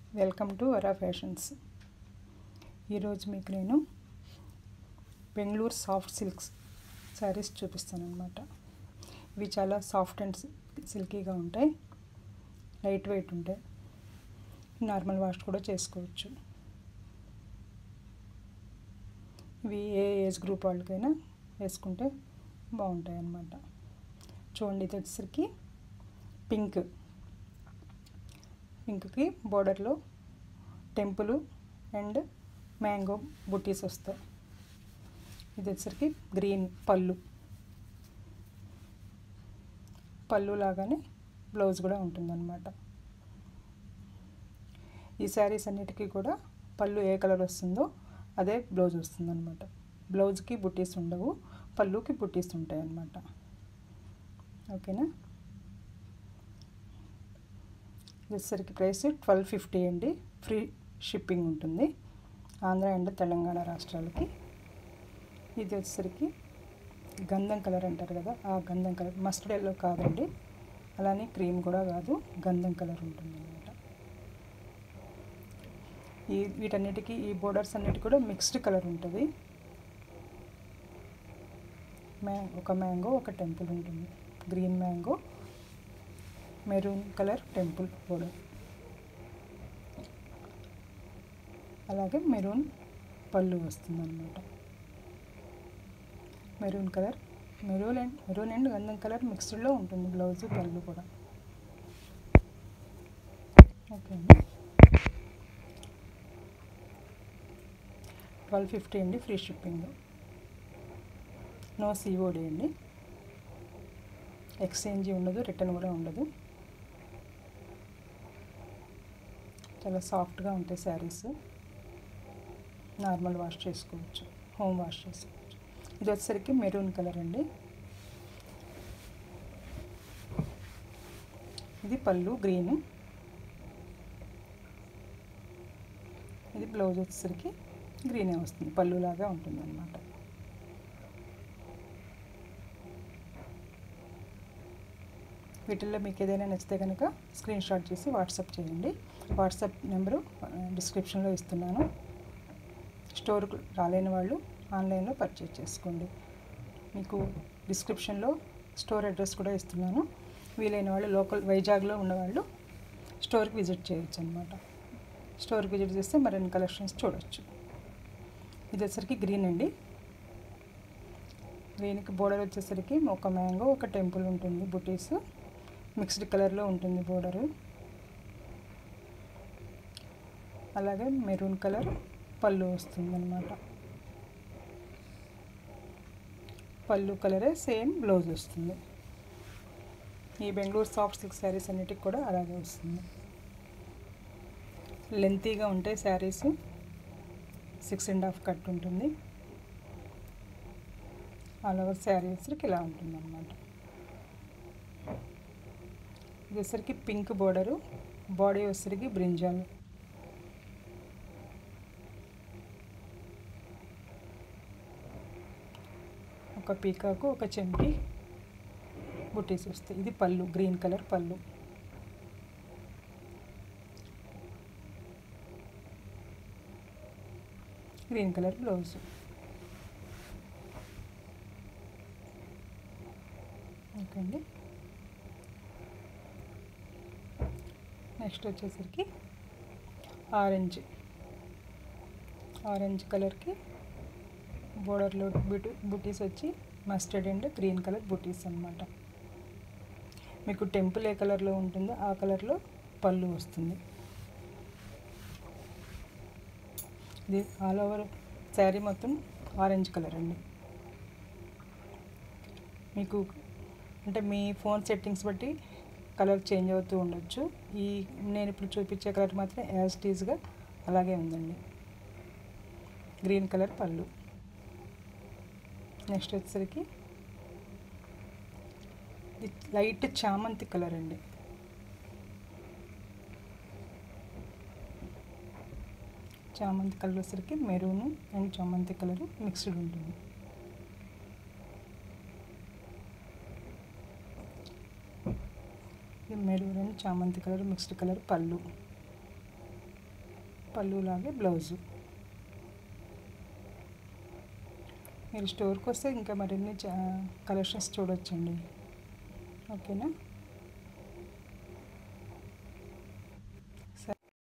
welcome to Varra fashions ఈరోజు మీకు నేను బెంగళూరు సాఫ్ట్ సిల్క్స్ శారీస్ చూపిస్తాను అనమాట ఇవి చాలా సాఫ్ట్ అండ్ సిల్కీగా ఉంటాయి లైట్ వెయిట్ ఉంటాయి నార్మల్ వాష్ కూడా చేసుకోవచ్చు ఇవి ఏ ఏజ్ గ్రూప్ వాళ్ళకైనా వేసుకుంటే బాగుంటాయి అన్నమాట చూడండి ఇది వచ్చేసరికి పింక్ పింక్కి బోర్డర్లో టెంపుల్ అండ్ మ్యాంగో బుట్టీస్ వస్తాయి ఇది వచ్చేసరికి గ్రీన్ పళ్ళు పళ్ళు లాగానే బ్లౌజ్ కూడా ఉంటుందన్నమాట ఈ శారీస్ అన్నిటికీ కూడా పళ్ళు ఏ కలర్ వస్తుందో అదే బ్లౌజ్ వస్తుందన్నమాట బ్లౌజ్కి బుట్టీస్ ఉండవు పళ్ళుకి బుట్టీస్ ఉంటాయి అన్నమాట ఓకేనా వచ్చేసరికి ప్రైస్ ట్వెల్వ్ ఫిఫ్టీ అండి ఫ్రీ షిప్పింగ్ ఉంటుంది ఆంధ్ర అండ్ తెలంగాణ రాష్ట్రాలకి ఇది వచ్చేసరికి గంధం కలర్ అంటారు కదా ఆ గంధం కలర్ మస్టర్డ్ ఎల్లో కాదండి అలానే క్రీమ్ కూడా కాదు గంధం కలర్ ఉంటుంది అనమాట ఈ వీటన్నిటికీ ఈ బోర్డర్స్ అన్నిటి కూడా మిక్స్డ్ కలర్ ఉంటుంది మ్యా ఒక మ్యాంగో ఒక టెంపుల్ ఉంటుంది green mango maroon colour temple border అలాగే మెరూన్ పళ్ళు వస్తుందన్నమాట maroon colour maroon and maroon and గంధం కలర్ మిక్స్డ్లో ఉంటుంది బ్లౌజ్ పళ్ళు కూడా ఓకే అండి ట్వెల్వ్ ఫిఫ్టీ అండి ఫ్రీ షిప్పింగ్ నో సిఓడి అండి ఎక్స్చేంజ్ ఉండదు రిటర్న్ కూడా ఉండదు చాలా సాఫ్ట్గా ఉంటాయి శారీస్ నార్మల్ వాష్ చేసుకోవచ్చు హోమ్ వాష్ చేసుకోవచ్చు ఇది వచ్చేసరికి మెరూన్ కలర్ అండి ఇది పళ్ళు గ్రీన్ ఇది బ్లౌజ్ వచ్చేసరికి గ్రీనే వస్తుంది పళ్ళు లాగా ఉంటుంది అన్నమాట వీటిల్లో మీకు ఏదైనా నచ్చితే కనుక స్క్రీన్ షాట్ చేసి వాట్సాప్ చేయండి వాట్సాప్ నెంబరు డిస్క్రిప్షన్లో ఇస్తున్నాను స్టోర్కు రాలేని వాళ్ళు ఆన్లైన్లో పర్చేజ్ చేసుకోండి మీకు డిస్క్రిప్షన్లో స్టోర్ అడ్రస్ కూడా ఇస్తున్నాను వీలైన వాళ్ళు లోకల్ వైజాగ్లో ఉన్నవాళ్ళు స్టోర్కి విజిట్ చేయొచ్చు అనమాట స్టోర్కి విజిట్ చేస్తే మరిన్ని కలెక్షన్స్ చూడొచ్చు ఇది వచ్చేసరికి గ్రీన్ అండి గ్రీన్కి బోర్డర్ వచ్చేసరికి ఒక మ్యాంగో ఒక టెంపుల్ ఉంటుంది బుటీస్ మిక్స్డ్ కలర్లో ఉంటుంది బోర్డరు అలాగే మెరూన్ కలర్ పళ్ళు వస్తుంది అనమాట పళ్ళు కలరే సేమ్ బ్లౌజ్ వస్తుంది ఈ బెంగళూరు సాఫ్ట్ సిల్క్ శారీస్ అన్నిటికి కూడా అలాగే వస్తుంది లెంతీగా ఉంటాయి saris six and half cut ఉంటుంది ఆల్ ఓవర్ శారీ వచ్చరికి ఇలా ఉంటుంది అనమాట ఇది వచ్చరికి పింక్ బోర్డరు బాడీ వచ్చరికి బ్రింజాల్ ఒక పీకాకు ఒక చెంపి బుట్టీస్ వస్తాయి ఇది పళ్ళు గ్రీన్ కలర్ పళ్ళు గ్రీన్ కలర్ బ్లౌజ్ ఓకే అండి నెక్స్ట్ వచ్చేసరికి ఆరెంజ్ ఆరెంజ్ కలర్కి బోర్డర్లో బుటీ బుటీస్ వచ్చి మస్టర్డ్ అండ్ గ్రీన్ కలర్ బుటీస్ అనమాట మీకు టెంపుల్ ఏ కలర్లో ఉంటుందో ఆ కలర్లో పళ్ళు వస్తుంది ఇది ఆల్ ఓవర్ శారీ మొత్తం ఆరెంజ్ కలర్ అండి మీకు అంటే మీ ఫోన్ సెట్టింగ్స్ బట్టి కలర్ చేంజ్ అవుతూ ఉండొచ్చు ఈ నేను ఇప్పుడు చూపించే కలర్ మాత్రం యాజ్ టీజ్గా అలాగే ఉందండి గ్రీన్ కలర్ పళ్ళు నెక్స్ట్ వచ్చేసరికి లైట్ చామంతి కలర్ అండి చామంతి కలర్ వచ్చేసరికి మెరూన్ అండ్ చామంతి కలర్ మిక్స్డ్ ఉంటుంది మెరూన్ అండ్ చామంతి కలర్ మిక్స్డ్ కలర్ పళ్ళు పళ్ళులాగే బ్లౌజు మీరు స్టోర్కి వస్తే ఇంకా మరిన్ని కలెక్షన్స్ చూడొచ్చండి ఓకేనా